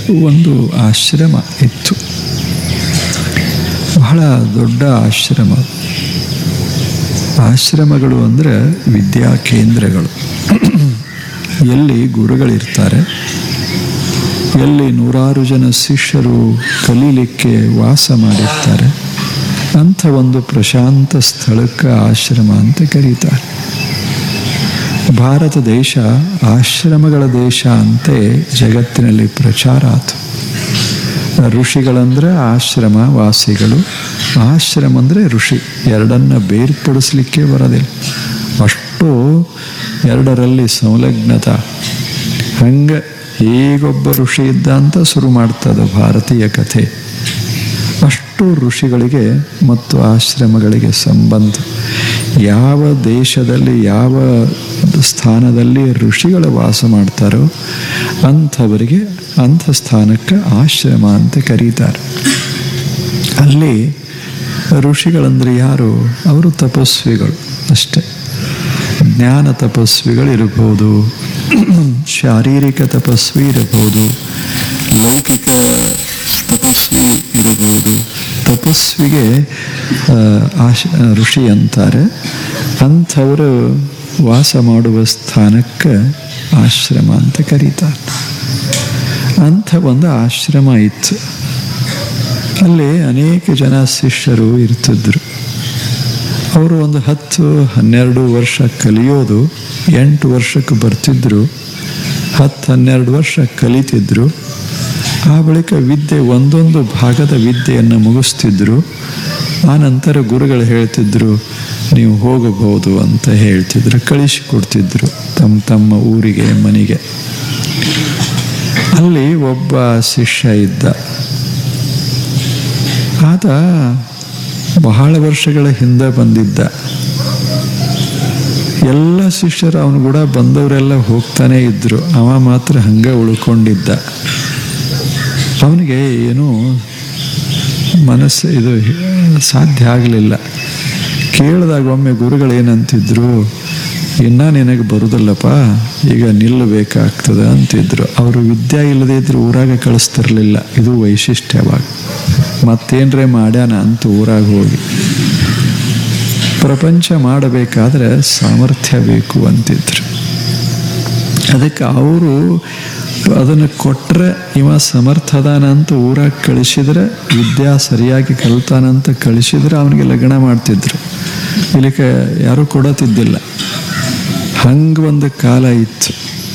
ಒಂದು ಆಶ್ರಮ ಇತ್ತು ಬಹಳ ದೊಡ್ಡ ಆಶ್ರಮ ಆಶ್ರಮಗಳು ಅಂದರೆ ವಿದ್ಯಾ ಕೇಂದ್ರಗಳು ಎಲ್ಲಿ ಗುರುಗಳಿರ್ತಾರೆ ಎಲ್ಲಿ ನೂರಾರು ಜನ ಶಿಷ್ಯರು ಕಲೀಲಿಕ್ಕೆ ವಾಸ ಮಾಡಿರ್ತಾರೆ ಅಂಥ ಒಂದು ಪ್ರಶಾಂತ ಸ್ಥಳಕ್ಕೆ ಆಶ್ರಮ ಅಂತ ಕರೀತಾರೆ ಭಾರತ ದೇಶ ಆಶ್ರಮಗಳ ದೇಶ ಅಂತೆ ಜಗತ್ತಿನಲ್ಲಿ ಪ್ರಚಾರ ಆಯಿತು ಋಷಿಗಳಂದ್ರೆ ಆಶ್ರಮ ವಾಸಿಗಳು ಆಶ್ರಮ ಅಂದರೆ ಋಷಿ ಎರಡನ್ನ ಬೇರ್ಪಡಿಸ್ಲಿಕ್ಕೆ ಬರೋದಿಲ್ಲ ಅಷ್ಟು ಎರಡರಲ್ಲಿ ಸಂಲಗ್ನತ ಹಂಗೆ ಈಗೊಬ್ಬ ಋಷಿ ಇದ್ದ ಅಂತ ಶುರು ಮಾಡ್ತದೆ ಭಾರತೀಯ ಕಥೆ ಅಷ್ಟು ಋಷಿಗಳಿಗೆ ಮತ್ತು ಆಶ್ರಮಗಳಿಗೆ ಸಂಬಂಧ ಯಾವ ದೇಶದಲ್ಲಿ ಯಾವ ಸ್ಥಾನದಲ್ಲಿ ಋಷಿಗಳು ವಾಸ ಮಾಡ್ತಾರೋ ಅಂಥವರಿಗೆ ಅಂಥ ಸ್ಥಾನಕ್ಕೆ ಆಶ್ರಮ ಅಂತ ಕರೀತಾರೆ ಅಲ್ಲಿ ಋಷಿಗಳಂದ್ರೆ ಯಾರು ಅವರು ತಪಸ್ವಿಗಳು ಅಷ್ಟೆ ಜ್ಞಾನ ತಪಸ್ವಿಗಳು ಇರಬಹುದು ಶಾರೀರಿಕ ತಪಸ್ವಿ ಇರಬಹುದು ಲೌಕಿಕ ತಪಸ್ವಿ ಇರಬಹುದು ತಪಸ್ವಿಗೆ ಆ, ಆಶ ಋಷಿ ಅಂತಾರೆ ಅಂಥವರು ವಾಸ ಮಾಡುವ ಸ್ಥಾನಕ್ಕೆ ಆಶ್ರಮ ಅಂತ ಕರೀತಾರೆ ಅಂಥ ಒಂದು ಆಶ್ರಮ ಇತ್ತು ಅಲ್ಲಿ ಅನೇಕ ಜನ ಶಿಷ್ಯರು ಇರ್ತಿದ್ರು ಅವರು ಒಂದು ಹತ್ತು ಹನ್ನೆರಡು ವರ್ಷ ಕಲಿಯೋದು ಎಂಟು ವರ್ಷಕ್ಕೆ ಬರ್ತಿದ್ರು ಹತ್ತು ಹನ್ನೆರಡು ವರ್ಷ ಕಲಿತಿದ್ರು ಆ ಬಳಿಕ ವಿದ್ಯೆ ಒಂದೊಂದು ಭಾಗದ ವಿದ್ಯೆಯನ್ನು ಮುಗಿಸ್ತಿದ್ರು ಆ ನಂತರ ಗುರುಗಳು ಹೇಳ್ತಿದ್ರು ನೀವು ಹೋಗಬಹುದು ಅಂತ ಹೇಳ್ತಿದ್ರು ಕಳಿಸಿಕೊಡ್ತಿದ್ರು ತಮ್ಮ ತಮ್ಮ ಊರಿಗೆ ಮನೆಗೆ ಅಲ್ಲಿ ಒಬ್ಬ ಶಿಷ್ಯ ಇದ್ದ ಆತ ಬಹಳ ವರ್ಷಗಳ ಹಿಂದೆ ಬಂದಿದ್ದ ಎಲ್ಲ ಶಿಷ್ಯರು ಅವನು ಕೂಡ ಬಂದವರೆಲ್ಲ ಹೋಗ್ತಾನೆ ಇದ್ರು ಅವ ಮಾತ್ರ ಹಂಗೆ ಉಳ್ಕೊಂಡಿದ್ದ ಅವನಿಗೆ ಏನೂ ಮನಸ್ಸು ಇದು ಸಾಧ್ಯ ಆಗಲಿಲ್ಲ ಕೇಳಿದಾಗ ಒಮ್ಮೆ ಗುರುಗಳು ಏನಂತಿದ್ರು ಇನ್ನ ನಿನಗೆ ಬರುದಿಲ್ಲಪ್ಪ ಈಗ ನಿಲ್ಲಬೇಕಾಗ್ತದೆ ಅಂತಿದ್ರು ಅವರು ವಿದ್ಯೆ ಇಲ್ಲದೇ ಇದ್ರೆ ಊರಾಗ ಕಳಿಸ್ತಿರ್ಲಿಲ್ಲ ಇದು ವೈಶಿಷ್ಟ್ಯವಾಗ ಮತ್ತೇನ್ರೆ ಮಾಡ್ಯಾನ ಅಂತ ಊರಾಗ ಹೋಗಿ ಪ್ರಪಂಚ ಮಾಡಬೇಕಾದ್ರೆ ಸಾಮರ್ಥ್ಯ ಬೇಕು ಅಂತಿದ್ರು ಅದಕ್ಕೆ ಅವರು ಅದನ್ನು ಕೊಟ್ಟರೆ ಇವ ಸಮರ್ಥ ಅದಾನ ಅಂತ ಊರಾಗ ಕಳಿಸಿದ್ರೆ ವಿದ್ಯಾ ಸರಿಯಾಗಿ ಕಲ್ತಾನಂತ ಕಳಿಸಿದ್ರೆ ಅವನಿಗೆ ಲಗ್ನ ಮಾಡ್ತಿದ್ರು ಇಲ್ಲಿಕ ಯಾರೂ ಕೊಡತಿದ್ದಿಲ್ಲ ಹಂಗೆ ಒಂದು ಕಾಲ ಇತ್ತು